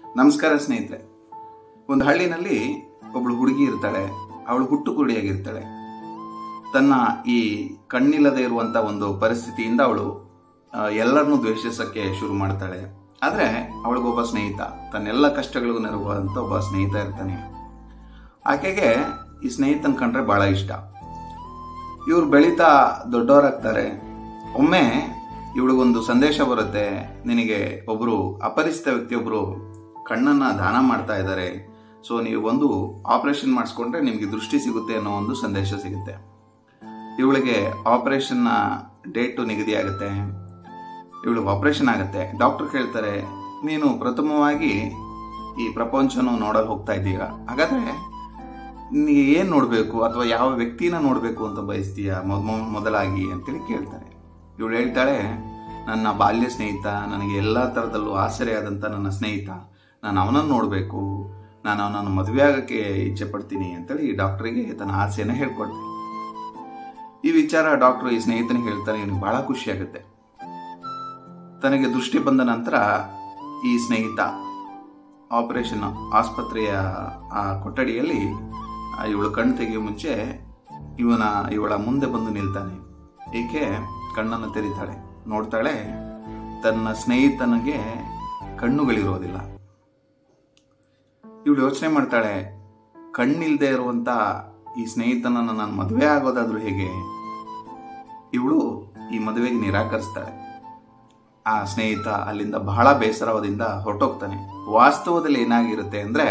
ನಮಸ್ಕಾರ ಸ್ನೇಹಿತರೆ ಒಂದು ಹಳ್ಳಿನಲ್ಲಿ ಒಬ್ಳು ಹುಡುಗಿ ಇರ್ತಾಳೆ ಅವಳು ಹುಟ್ಟು ಕುರುಡಿಯಾಗಿರ್ತಾಳೆ ತನ್ನ ಈ ಕಣ್ಣಿಲ್ಲದೆ ಇರುವಂತ ಒಂದು ಪರಿಸ್ಥಿತಿಯಿಂದ ಅವಳು ಎಲ್ಲರನ್ನೂ ದ್ವೇಷಿಸಕ್ಕೆ ಶುರು ಮಾಡ್ತಾಳೆ ಆದ್ರೆ ಅವಳಿಗೊಬ್ಬ ಸ್ನೇಹಿತ ತನ್ನೆಲ್ಲ ಕಷ್ಟಗಳಿಗೂ ನೆರವಾದಂತ ಒಬ್ಬ ಸ್ನೇಹಿತ ಇರ್ತಾನೆ ಆಕೆಗೆ ಈ ಸ್ನೇಹಿತನ ಕಂಡ್ರೆ ಬಹಳ ಇಷ್ಟ ಇವ್ರು ಬೆಳೀತಾ ದೊಡ್ಡವರಾಗ್ತಾರೆ ಒಮ್ಮೆ ಇವಳಿಗೊಂದು ಸಂದೇಶ ಬರುತ್ತೆ ನಿನಗೆ ಒಬ್ರು ಅಪರಿಚಿತ ವ್ಯಕ್ತಿಯೊಬ್ರು ಕಣ್ಣನ್ನ ದಾನ ಮಾಡ್ತಾ ಇದ್ದಾರೆ ಸೊ ನೀವು ಒಂದು ಆಪರೇಷನ್ ಮಾಡಿಸ್ಕೊಂಡ್ರೆ ನಿಮಗೆ ದೃಷ್ಟಿ ಸಿಗುತ್ತೆ ಅನ್ನೋ ಒಂದು ಸಂದೇಶ ಸಿಗುತ್ತೆ ಇವಳಿಗೆ ಆಪರೇಷನ್ನ ಡೇಟು ನಿಗದಿ ಆಗುತ್ತೆ ಇವಳಿಗೆ ಆಪರೇಷನ್ ಆಗುತ್ತೆ ಡಾಕ್ಟರ್ ಕೇಳ್ತಾರೆ ನೀನು ಪ್ರಥಮವಾಗಿ ಈ ಪ್ರಪಂಚನ ನೋಡಲು ಹೋಗ್ತಾ ಇದ್ದೀಯ ಹಾಗಾದ್ರೆ ನೀ ಏನ್ ನೋಡ್ಬೇಕು ಅಥವಾ ಯಾವ ವ್ಯಕ್ತಿನ ನೋಡ್ಬೇಕು ಅಂತ ಬಯಸ್ತೀಯ ಮೊದ- ಮೊದಲಾಗಿ ಅಂತೇಳಿ ಕೇಳ್ತಾರೆ ಇವಳು ಹೇಳ್ತಾಳೆ ನನ್ನ ಬಾಲ್ಯ ಸ್ನೇಹಿತ ನನಗೆ ಎಲ್ಲ ಥರದಲ್ಲೂ ಆಸರೆಯಾದಂಥ ನನ್ನ ಸ್ನೇಹಿತ ನಾನು ಅವನನ್ನು ನೋಡಬೇಕು ನಾನು ಅವನನ್ನು ಮದುವೆ ಆಗಕ್ಕೆ ಇಚ್ಛೆ ಪಡ್ತೀನಿ ಅಂತೇಳಿ ಡಾಕ್ಟರಿಗೆ ತನ್ನ ಆಸೆಯನ್ನು ಹೇಳ್ಕೊಡ್ತೀನಿ ಈ ವಿಚಾರ ಡಾಕ್ಟರ್ ಈ ಸ್ನೇಹಿತನಿಗೆ ಹೇಳ್ತಾನೆ ಇವನಿಗೆ ಬಹಳ ಖುಷಿ ಆಗುತ್ತೆ ತನಗೆ ದೃಷ್ಟಿ ಬಂದ ನಂತರ ಈ ಸ್ನೇಹಿತ ಆಪರೇಷನ್ ಆಸ್ಪತ್ರೆಯ ಆ ಕೊಠಡಿಯಲ್ಲಿ ಆ ಇವಳು ಕಣ್ಣು ತೆಗೆಯುವ ಮುಂಚೆ ಇವನ ಇವಳ ಮುಂದೆ ಬಂದು ನಿಲ್ತಾನೆ ಏಕೆ ಕಣ್ಣನ್ನು ತೆರೀತಾಳೆ ನೋಡ್ತಾಳೆ ತನ್ನ ಸ್ನೇಹಿತನಿಗೆ ಕಣ್ಣುಗಳಿರೋದಿಲ್ಲ ಇವಳು ಯೋಚನೆ ಮಾಡ್ತಾಳೆ ಕಣ್ಣಿಲ್ದೇ ಇರುವಂತ ಈ ಸ್ನೇಹಿತನನ್ನು ನಾನು ಮದುವೆ ಆಗೋದಾದ್ರೂ ಹೇಗೆ ಇವಳು ಈ ಮದುವೆಗೆ ನಿರಾಕರಿಸ್ತಾಳೆ ಆ ಸ್ನೇಹಿತ ಅಲ್ಲಿಂದ ಬಹಳ ಬೇಸರವದಿಂದ ಹೊರಟೋಗ್ತಾನೆ ವಾಸ್ತವದಲ್ಲಿ ಏನಾಗಿರುತ್ತೆ ಅಂದ್ರೆ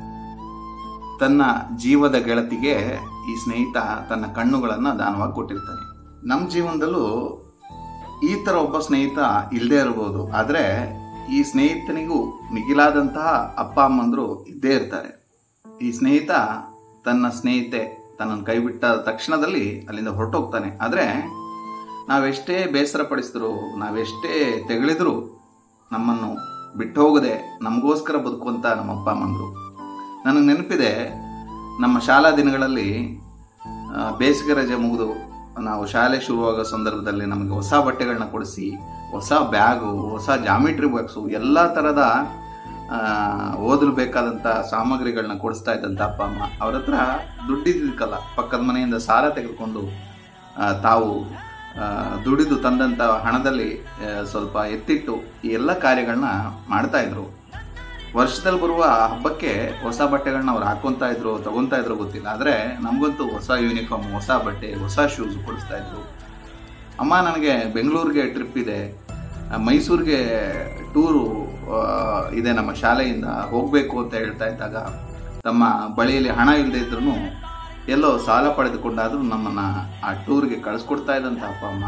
ತನ್ನ ಜೀವದ ಗೆಳತಿಗೆ ಈ ಸ್ನೇಹಿತ ತನ್ನ ಕಣ್ಣುಗಳನ್ನ ದಾನವಾಗಿ ಕೊಟ್ಟಿರ್ತಾನೆ ನಮ್ಮ ಜೀವನದಲ್ಲೂ ಈ ತರ ಒಬ್ಬ ಸ್ನೇಹಿತ ಇಲ್ಲದೆ ಇರಬಹುದು ಆದ್ರೆ ಈ ಸ್ನೇಹಿತನಿಗೂ ಮಿಗಿಲಾದಂತಹ ಅಪ್ಪ ಅಮ್ಮಂದ್ರು ಇದ್ದೇ ಇರ್ತಾರೆ ಈ ಸ್ನೇಹಿತ ತನ್ನ ಸ್ನೇಹಿತೆ ತನ್ನನ್ನು ಕೈ ಬಿಟ್ಟ ತಕ್ಷಣದಲ್ಲಿ ಅಲ್ಲಿಂದ ಹೊರಟೋಗ್ತಾನೆ ಆದ್ರೆ ನಾವೆಷ್ಟೇ ಬೇಸರ ಪಡಿಸಿದ್ರು ನಾವೆಷ್ಟೇ ತೆಗಳಿದ್ರು ನಮ್ಮನ್ನು ಬಿಟ್ಟು ಹೋಗದೆ ನಮಗೋಸ್ಕರ ಬದುಕುವಂತ ನಮ್ಮ ಅಪ್ಪ ಅಮ್ಮಂದ್ರು ನನಗೆ ನೆನಪಿದೆ ನಮ್ಮ ಶಾಲಾ ದಿನಗಳಲ್ಲಿ ಆ, ಬೇಸಿಗೆ ರಜೆ ಮುಗಿದು ನಾವು ಶಾಲೆ ಶುರುವಾಗೋ ಸಂದರ್ಭದಲ್ಲಿ ನಮಗೆ ಹೊಸ ಬಟ್ಟೆಗಳನ್ನ ಕೊಡಿಸಿ ಹೊಸ ಬ್ಯಾಗು ಹೊಸ ಜಾಮಿಟ್ರಿ ಬಾಕ್ಸು ಎಲ್ಲ ಥರದ ಆ, ಓದಲು ಬೇಕಾದಂಥ ಸಾಮಗ್ರಿಗಳನ್ನ ಕೊಡಿಸ್ತಾ ಇದ್ದಂಥ ಅಪ್ಪ ಅಮ್ಮ ಅವ್ರ ಹತ್ರ ದುಡ್ಡಿದ್ದಕ್ಕಲ್ಲ ಪಕ್ಕದ ಮನೆಯಿಂದ ಸಾಲ ತೆಗೆದುಕೊಂಡು ಆ, ತಾವು ಆ, ದುಡಿದು ತಂದಂಥ ಹಣದಲ್ಲಿ ಆ, ಸ್ವಲ್ಪ ಎತ್ತಿಟ್ಟು ಈ ಎಲ್ಲ ಕಾರ್ಯಗಳನ್ನ ಮಾಡ್ತಾ ಇದ್ರು ವರ್ಷದಲ್ಲಿ ಬರುವ ಹಬ್ಬಕ್ಕೆ ಹೊಸ ಬಟ್ಟೆಗಳನ್ನ ಅವ್ರು ಹಾಕೊಂತಾ ಇದ್ರು ತಗೊಂತಾ ಇದ್ರು ಗೊತ್ತಿಲ್ಲ ಆದ್ರೆ ನಮಗಂತೂ ಹೊಸ ಯೂನಿಫಾರ್ಮ್ ಹೊಸ ಬಟ್ಟೆ ಹೊಸ ಶೂಸ್ ಕೊಡಿಸ್ತಾ ಇದ್ರು ಅಮ್ಮ ನನಗೆ ಬೆಂಗಳೂರಿಗೆ ಟ್ರಿಪ್ ಇದೆ ಆ, ಮೈಸೂರಿಗೆ ಟೂರು ಆ, ಇದೆ ನಮ್ಮ ಶಾಲೆಯಿಂದ ಹೋಗಬೇಕು ಅಂತ ಹೇಳ್ತಾ ಇದ್ದಾಗ ತಮ್ಮ ಬಳಿಯಲ್ಲಿ ಹಣ ಇಲ್ಲದೆ ಇದ್ರು ಎಲ್ಲೋ ಸಾಲ ಪಡೆದುಕೊಂಡಾದ್ರೂ ನಮ್ಮನ್ನ ಆ ಟೂರ್ಗೆ ಕಳಿಸ್ಕೊಡ್ತಾ ಇದ್ದಂತ ಅಪ್ಪ ಅಮ್ಮ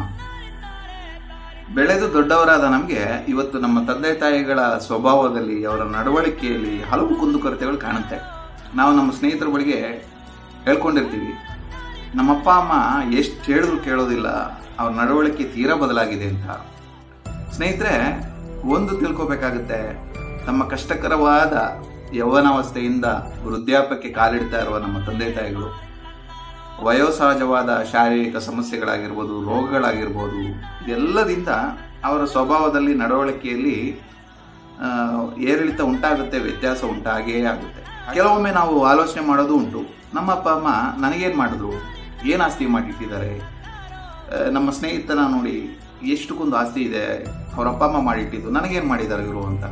ಬೆಳೆದು ದೊಡ್ಡವರಾದ ನಮಗೆ ಇವತ್ತು ನಮ್ಮ ತಂದೆ ತಾಯಿಗಳ ಸ್ವಭಾವದಲ್ಲಿ ಅವರ ನಡವಳಿಕೆಯಲ್ಲಿ ಹಲವು ಕುಂದುಕೊರತೆಗಳು ಕಾಣುತ್ತೆ ನಾವು ನಮ್ಮ ಸ್ನೇಹಿತರ ಬಳಿಗೆ ಹೇಳ್ಕೊಂಡಿರ್ತೀವಿ ನಮ್ಮಪ್ಪ ಅಮ್ಮ ಎಷ್ಟು ಹೇಳಿದ್ರು ಕೇಳೋದಿಲ್ಲ ಅವ್ರ ನಡವಳಿಕೆ ತೀರಾ ಬದಲಾಗಿದೆ ಅಂತ ಸ್ನೇಹಿತರೆ ಒಂದು ತಿಳ್ಕೊಬೇಕಾಗುತ್ತೆ ತಮ್ಮ ಕಷ್ಟಕರವಾದ ಯೌವನಾವಸ್ಥೆಯಿಂದ ವೃದ್ಧಾಪ್ಯಕ್ಕೆ ಕಾಲಿಡ್ತಾ ಇರುವ ನಮ್ಮ ತಂದೆ ತಾಯಿಗಳು ವಯೋಸಹಜವಾದ ಶಾರೀರಿಕ ಸಮಸ್ಯೆಗಳಾಗಿರ್ಬೋದು ರೋಗಗಳಾಗಿರ್ಬೋದು ಇದೆಲ್ಲದಿಂದ ಅವರ ಸ್ವಭಾವದಲ್ಲಿ ನಡವಳಿಕೆಯಲ್ಲಿ ಆ, ಏರಿಳಿತ ಉಂಟಾಗುತ್ತೆ ವ್ಯತ್ಯಾಸ ಉಂಟಾಗೇ ಆಗುತ್ತೆ ಕೆಲವೊಮ್ಮೆ ನಾವು ಆಲೋಚನೆ ಮಾಡೋದು ಉಂಟು ನಮ್ಮ ಅಪ್ಪ ಅಮ್ಮ ನನಗೇನು ಮಾಡಿದ್ರು ಏನು ಆಸ್ತಿ ಮಾಡಿಟ್ಟಿದ್ದಾರೆ ಆ, ನಮ್ಮ ಸ್ನೇಹಿತನ ನೋಡಿ ಎಷ್ಟಕ್ಕೊಂದು ಆಸ್ತಿ ಇದೆ ಅವ್ರ ಅಪ್ಪ ಅಮ್ಮ ಮಾಡಿಟ್ಟಿದ್ದು ನನಗೇನು ಮಾಡಿದ್ದಾರೆ ಇವರು ಅಂತ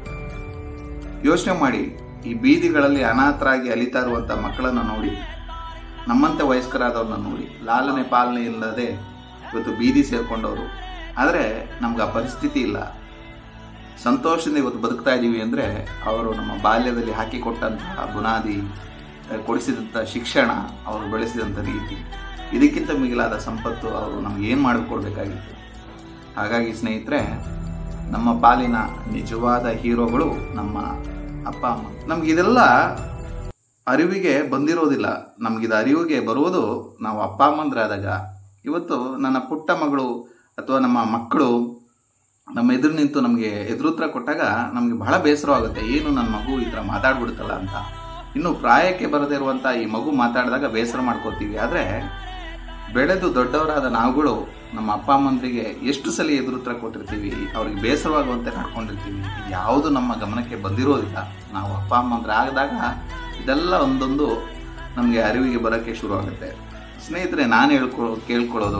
ಯೋಚನೆ ಮಾಡಿ ಈ ಬೀದಿಗಳಲ್ಲಿ ಅನಾಥರಾಗಿ ಅಲಿತಾ ಇರುವಂತ ಮಕ್ಕಳನ್ನ ನೋಡಿ ನಮ್ಮಂತೆ ವಯಸ್ಕರಾದವ್ರನ್ನ ನೋಡಿ ಲಾಲನೆ ಪಾಲನೆ ಇಲ್ಲದೆ ಇವತ್ತು ಬೀದಿ ಸೇರ್ಕೊಂಡವರು ಆದರೆ ನಮ್ಗೆ ಆ ಪರಿಸ್ಥಿತಿ ಇಲ್ಲ ಸಂತೋಷದಿಂದ ಇವತ್ತು ಬದುಕ್ತಾ ಇದ್ದೀವಿ ಅಂದರೆ ಅವರು ನಮ್ಮ ಬಾಲ್ಯದಲ್ಲಿ ಹಾಕಿಕೊಟ್ಟಂತಹ ಬುನಾದಿ ಅಹ್, ಕೊಡಿಸಿದಂಥ ಶಿಕ್ಷಣ ಅವರು ಬೆಳೆಸಿದಂಥ ರೀತಿ ಇದಕ್ಕಿಂತ ಮಿಗಿಲಾದ ಸಂಪತ್ತು ಅವರು ನಮ್ಗೆ ಏನು ಮಾಡಿಕೊಡ್ಬೇಕಾಗಿತ್ತು ಹಾಗಾಗಿ ಸ್ನೇಹಿತರೆ ನಮ್ಮ ಪಾಲಿನ ನಿಜವಾದ ಹೀರೋಗಳು ನಮ್ಮ ಅಪ್ಪ ಅಮ್ಮ ನಮ್ಗೆ ಇದೆಲ್ಲ ಅರಿವಿಗೆ ಬಂದಿರೋದಿಲ್ಲ ನಮಗಿದು ಅರಿವಿಗೆ ಬರುವುದು ನಾವು ಅಪ್ಪ ಅಮ್ಮಂದ್ರಾದಾಗ ಇವತ್ತು ನನ್ನ ಪುಟ್ಟ ಮಗಳು ಅಥವಾ ನಮ್ಮ ಮಕ್ಕಳು ನಮ್ಮ ಎದುರು ನಿಂತು ನಮಗೆ ಎದುರುತ್ರ ಕೊಟ್ಟಾಗ ನಮಗೆ ಬಹಳ ಬೇಸರವಾಗುತ್ತೆ ಏನು ನನ್ನ ಮಗು ಈ ಥರ ಮಾತಾಡ್ಬಿಡುತ್ತಲ್ಲ ಅಂತ ಇನ್ನು ಪ್ರಾಯಕ್ಕೆ ಬರದೇ ಇರುವಂಥ ಈ ಮಗು ಮಾತಾಡಿದಾಗ ಬೇಸರ ಮಾಡ್ಕೋತೀವಿ ಆದರೆ ಬೆಳೆದು ದೊಡ್ಡವರಾದ ನಾವುಗಳು ನಮ್ಮ ಅಪ್ಪ ಅಮ್ಮಂದ್ರಿಗೆ ಎಷ್ಟು ಸಲ ಎದುರುತ್ತರ ಕೊಟ್ಟಿರ್ತೀವಿ ಅವ್ರಿಗೆ ಬೇಸರವಾಗುವಂತೆ ನಡ್ಕೊಂಡಿರ್ತೀವಿ ಯಾವುದು ನಮ್ಮ ಗಮನಕ್ಕೆ ಬಂದಿರೋದಿಲ್ಲ ನಾವು ಅಪ್ಪ ಅಮ್ಮಂದ್ರೆ ಆಗದಾಗ ಇದೆಲ್ಲ ಒಂದೊಂದು ನಮಗೆ ಅರಿವಿಗೆ ಬರೋಕ್ಕೆ ಶುರು ಆಗುತ್ತೆ ಸ್ನೇಹಿತರೆ ನಾನು ಹೇಳ್ಕೊ ಕೇಳ್ಕೊಳ್ಳೋದು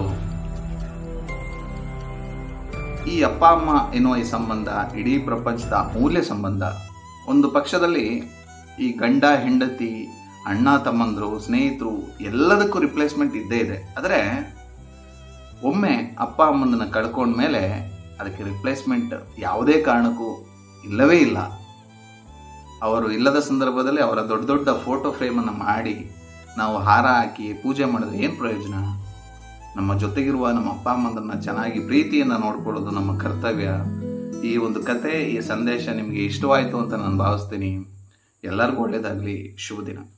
ಈ ಅಪ್ಪ ಅಮ್ಮ ಎನ್ನುವ ಈ ಸಂಬಂಧ ಇಡೀ ಪ್ರಪಂಚದ ಅಮೂಲ್ಯ ಸಂಬಂಧ ಒಂದು ಪಕ್ಷದಲ್ಲಿ ಈ ಗಂಡ ಹೆಂಡತಿ ಅಣ್ಣ ತಮ್ಮಂದ್ರು ಸ್ನೇಹಿತರು ಎಲ್ಲದಕ್ಕೂ ರಿಪ್ಲೇಸ್ಮೆಂಟ್ ಇದ್ದೇ ಇದೆ ಆದರೆ ಒಮ್ಮೆ ಅಪ್ಪ ಅಮ್ಮಂದನ್ನ ಕಳ್ಕೊಂಡ್ಮೇಲೆ ಅದಕ್ಕೆ ರಿಪ್ಲೇಸ್ಮೆಂಟ್ ಯಾವುದೇ ಕಾರಣಕ್ಕೂ ಇಲ್ಲವೇ ಇಲ್ಲ ಅವರು ಇಲ್ಲದ ಸಂದರ್ಭದಲ್ಲಿ ಅವರ ದೊಡ್ಡ ದೊಡ್ಡ ಫೋಟೋ ಫ್ರೇಮನ್ನು ಮಾಡಿ ನಾವು ಹಾರ ಹಾಕಿ ಪೂಜೆ ಮಾಡಿದ್ರೆ ಏನು ಪ್ರಯೋಜನ ನಮ್ಮ ಜೊತೆಗಿರುವ ನಮ್ಮ ಅಪ್ಪ ಅಮ್ಮಂದನ್ನ ಚೆನ್ನಾಗಿ ಪ್ರೀತಿಯಿಂದ ನೋಡ್ಕೊಳ್ಳೋದು ನಮ್ಮ ಕರ್ತವ್ಯ ಈ ಒಂದು ಕತೆ ಈ ಸಂದೇಶ ನಿಮಗೆ ಇಷ್ಟವಾಯಿತು ಅಂತ ನಾನು ಭಾವಿಸ್ತೀನಿ ಎಲ್ಲರಿಗೂ ಒಳ್ಳೆಯದಾಗಲಿ ಶುಭ ದಿನ